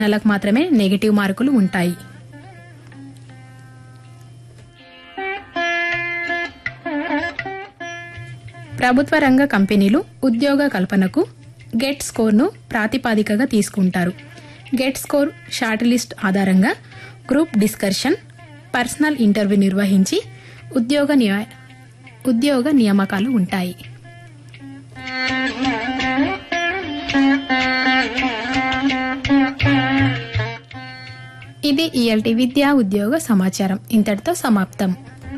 నెలకు మాత్రమే నెగటివ్ మార్కులు ఉంటాయి ప్రభుత్వ రంగ కంపెనీలు ఉద్యోగ కల్పనకు గెట్ స్కోర్ను ప్రాతిపాదికగా తీసుకుంటారు గెట్ స్కోర్ షార్ట్ లిస్ట్ ఆధారంగా గ్రూప్ డిస్కషన్ పర్సనల్ ఇంటర్వ్యూ నిర్వహించి ఉద్యోగ నియ- ఉద్యోగ నియామకాలు ఉంటాయి ఇది ఈఎల్టీ విద్యా ఉద్యోగ సమాచారం ఇంతటితో సమాప్తం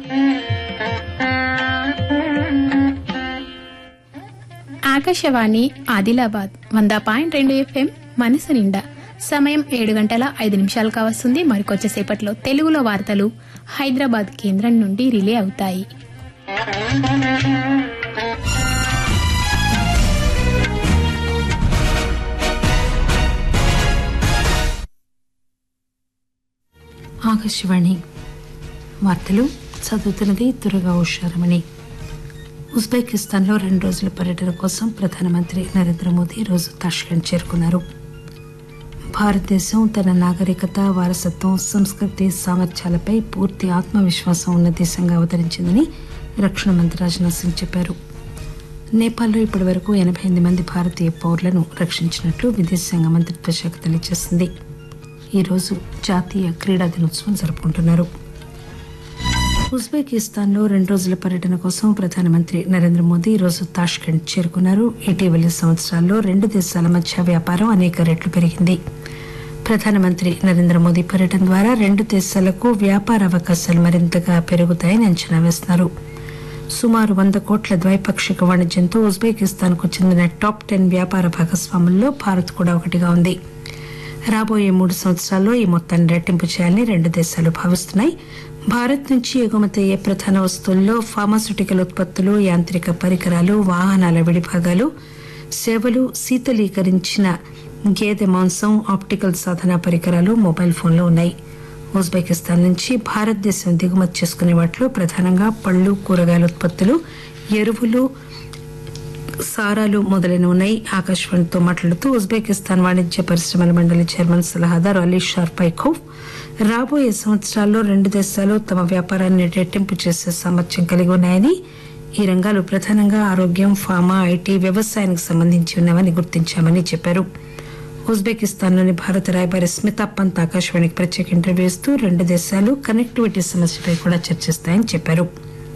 ఆకాశవాణి ఆదిలాబాద్ వంద పాయింట్ రెండు ఎఫ్ఎం మనసు నిండా సమయం ఏడు గంటల ఐదు నిమిషాలు కావస్తుంది మరికొచ్చేసేపట్లో తెలుగులో వార్తలు హైదరాబాద్ కేంద్రం నుండి రిలే అవుతాయి ఆకాశవాణి వార్తలు చదువుతున్నది దుర్గా ఉషారమణి ఉజ్బెకిస్తాన్లో రెండు రోజుల పర్యటన కోసం ప్రధానమంత్రి నరేంద్ర మోదీ ఈరోజు తాష్కెంట్ చేరుకున్నారు భారతదేశం తన నాగరికత వారసత్వం సంస్కృతి సామర్థ్యాలపై పూర్తి ఆత్మవిశ్వాసం ఉన్న దేశంగా అవతరించిందని రక్షణ మంత్రి రాజ్నాథ్ సింగ్ చెప్పారు నేపాల్లో ఇప్పటి వరకు ఎనభై ఎనిమిది మంది భారతీయ పౌరులను రక్షించినట్లు విదేశాంగ మంత్రిత్వ శాఖ తెలియజేసింది ఈరోజు జాతీయ క్రీడా దినోత్సవం జరుపుకుంటున్నారు ఉజ్బెకిస్తాన్లో రెండు రోజుల పర్యటన కోసం ప్రధానమంత్రి నరేంద్ర మోదీ ఈరోజు తాష్కెంట్ చేరుకున్నారు ఇటీవలి సంవత్సరాల్లో రెండు దేశాల మధ్య వ్యాపారం అనేక రెట్లు పెరిగింది ప్రధానమంత్రి నరేంద్ర మోదీ పర్యటన ద్వారా రెండు దేశాలకు వ్యాపార అవకాశాలు మరింతగా పెరుగుతాయని అంచనా వేస్తున్నారు సుమారు వంద కోట్ల ద్వైపాక్షిక వాణిజ్యంతో ఉజ్బెకిస్తాన్ కు చెందిన టాప్ టెన్ వ్యాపార భాగస్వాముల్లో భారత్ కూడా ఒకటిగా ఉంది రాబోయే మూడు సంవత్సరాల్లో ఈ మొత్తాన్ని రెట్టింపు చేయాలని రెండు దేశాలు భావిస్తున్నాయి భారత్ నుంచి ఎగుమతి అయ్యే ప్రధాన వస్తువుల్లో ఫార్మాస్యూటికల్ ఉత్పత్తులు యాంత్రిక పరికరాలు వాహనాల విడిభాగాలు సేవలు శీతలీకరించిన గేదె మాంసం ఆప్టికల్ సాధన పరికరాలు మొబైల్ ఫోన్లు ఉన్నాయి ఉజ్బెకిస్తాన్ నుంచి భారతదేశం దిగుమతి చేసుకునే వాటిలో ప్రధానంగా పళ్ళు కూరగాయల ఉత్పత్తులు ఎరువులు సారాలు మొదలైన ఉన్నాయి ఆకాశవాణితో మాట్లాడుతూ ఉజ్బెకిస్తాన్ వాణిజ్య పరిశ్రమల మండలి చైర్మన్ సలహాదారు అలీ షార్ పైఖోవ్ రాబోయే సంవత్సరాల్లో రెండు దేశాలు తమ వ్యాపారాన్ని రెట్టింపు చేసే సామర్థ్యం కలిగి ఉన్నాయని ఈ రంగాలు ప్రధానంగా ఆరోగ్యం ఫార్మా ఐటీ వ్యవసాయానికి సంబంధించి ఉన్నవని గుర్తించామని చెప్పారు ఉజ్బెకిస్తాన్లోని భారత రాయబారి స్మితా పంత్ ఆకాశవాణికి ప్రత్యేక ఇంటర్వ్యూ ఇస్తూ రెండు దేశాలు కనెక్టివిటీ సమస్యపై కూడా చర్చిస్తాయని చెప్పారు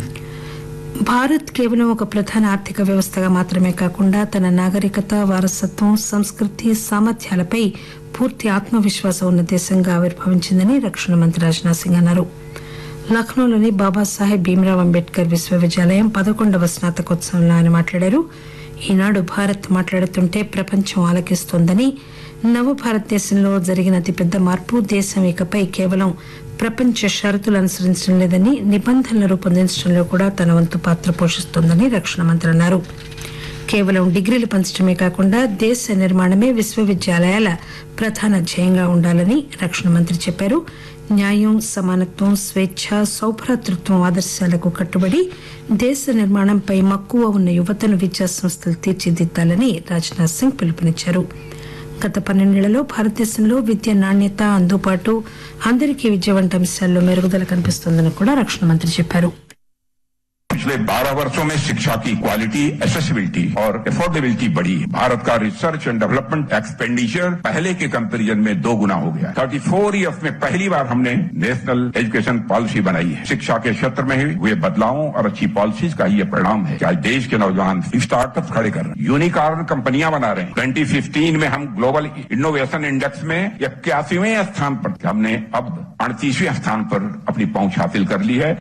భారత్ కేవలం ఒక ప్రధాన ఆర్థిక వ్యవస్థగా మాత్రమే కాకుండా తన నాగరికత వారసత్వం సంస్కృతి సామర్థ్యాలపై పూర్తి ఆత్మవిశ్వాసం ఉన్న దేశంగా ఆవిర్భవించిందని రక్షణ మంత్రి రాజ్నాథ్ సింగ్ అన్నారు లక్నోలోని బాబాసాహెబ్ భీమ్రావ్ అంబేద్కర్ విశ్వవిద్యాలయం పదకొండవ స్నాతకోత్సవంలో ఆయన మాట్లాడారు ఈనాడు భారత్ మాట్లాడుతుంటే ప్రపంచం ఆలకిస్తోందని నవ భారతదేశంలో జరిగిన అతిపెద్ద మార్పు దేశం ఇకపై కేవలం ప్రపంచ షరతులు అనుసరించడం లేదని నిబంధనలు రూపొందించడంలో కూడా తన వంతు పాత్ర పోషిస్తోందని రక్షణ మంత్రి అన్నారు కేవలం డిగ్రీలు పంచడమే కాకుండా దేశ నిర్మాణమే విశ్వవిద్యాలయాల ప్రధాన ధ్యేయంగా ఉండాలని రక్షణ మంత్రి చెప్పారు న్యాయం సమానత్వం స్వేచ్ఛ సౌభ్రాతృత్వం ఆదర్శాలకు కట్టుబడి దేశ నిర్మాణంపై మక్కువ ఉన్న యువతను విద్యా సంస్థలు తీర్చిదిద్దాలని రాజ్నాథ్ సింగ్ పిలుపునిచ్చారు గత పన్నెండేళ్లలో భారతదేశంలో విద్య నాణ్యత అందుబాటు అందరికీ విద్య వంటి అంశాల్లో మెరుగుదల కనిపిస్తోందని కూడా రక్షణ మంత్రి చెప్పారు पिछले 12 वर्षों में शिक्षा की क्वालिटी एसेसिबिलिटी और अफोर्डेबिलिटी बढ़ी है भारत का रिसर्च एंड डेवलपमेंट एक्सपेंडिचर पहले के कंपैरिजन में दो गुना हो गया थर्टी फोर ईयर्स में पहली बार हमने नेशनल एजुकेशन पॉलिसी बनाई है शिक्षा के क्षेत्र में हुए बदलावों और अच्छी पॉलिसीज का ये परिणाम है कि आज देश के नौजवान स्टार्टअप खड़े कर रहे हैं यूनिकॉर्न कंपनियां बना रहे हैं ट्वेंटी फिफ्टीन में हम ग्लोबल इनोवेशन इंडेक्स में इक्यासीवें स्थान पर थे। हमने अब अड़तीसवें स्थान पर अपनी पहुंच हासिल कर ली है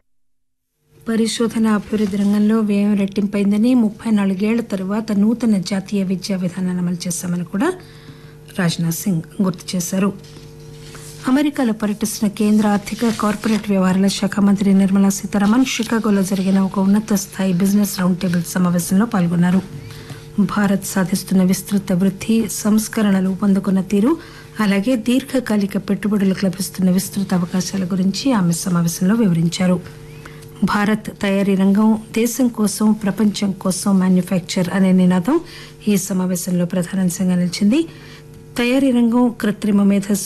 పరిశోధన అభివృద్ధి రంగంలో వ్యయం రెట్టింపైందని ముప్పై నాలుగేళ్ల తరువాత నూతన జాతీయ విద్యా విధానాన్ని అమలు చేశామని కూడా రాజ్నాథ్ సింగ్ గుర్తు చేశారు అమెరికాలో పర్యటిస్తున్న కేంద్ర ఆర్థిక కార్పొరేట్ వ్యవహారాల శాఖ మంత్రి నిర్మలా సీతారామన్ షికాగోలో జరిగిన ఒక ఉన్నత స్థాయి బిజినెస్ రౌండ్ టేబుల్ సమావేశంలో పాల్గొన్నారు భారత్ సాధిస్తున్న విస్తృత వృద్ధి సంస్కరణలు పొందుకున్న తీరు అలాగే దీర్ఘకాలిక పెట్టుబడులకు లభిస్తున్న విస్తృత అవకాశాల గురించి ఆమె సమావేశంలో వివరించారు భారత్ తయారీ రంగం దేశం కోసం ప్రపంచం కోసం మ్యానుఫ్యాక్చర్ అనే నినాదం ఈ సమావేశంలో ప్రధానాంశంగా నిలిచింది తయారీ రంగం కృత్రిమ మేధస్సు